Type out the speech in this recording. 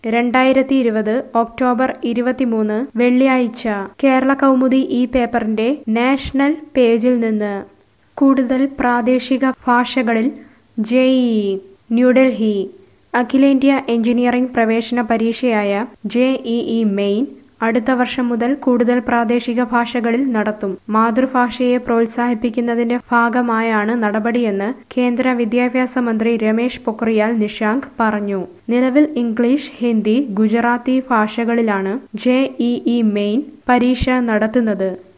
രണ്ടായിരത്തി ഇരുപത് ഒക്ടോബർ ഇരുപത്തിമൂന്ന് വെള്ളിയാഴ്ച കേരള കൗമുദി ഈ പേപ്പറിന്റെ നാഷണൽ പേജിൽ നിന്ന് കൂടുതൽ പ്രാദേശിക ഭാഷകളിൽ ജെഇഇ ന്യൂഡൽഹി അഖിലേന്ത്യാ എഞ്ചിനീയറിംഗ് പ്രവേശന പരീക്ഷയായ ജെഇഇ മെയിൻ അടുത്ത വർഷം മുതൽ കൂടുതൽ പ്രാദേശിക ഭാഷകളിൽ നടത്തും മാതൃഭാഷയെ പ്രോത്സാഹിപ്പിക്കുന്നതിന്റെ ഭാഗമായാണ് നടപടിയെന്ന് കേന്ദ്ര വിദ്യാഭ്യാസ മന്ത്രി രമേശ് പൊഖ്രിയാൽ നിഷാങ്ക് പറഞ്ഞു നിലവിൽ ഇംഗ്ലീഷ് ഹിന്ദി ഗുജറാത്തി ഭാഷകളിലാണ് ജെഇഇ മെയിൻ പരീക്ഷ നടത്തുന്നത്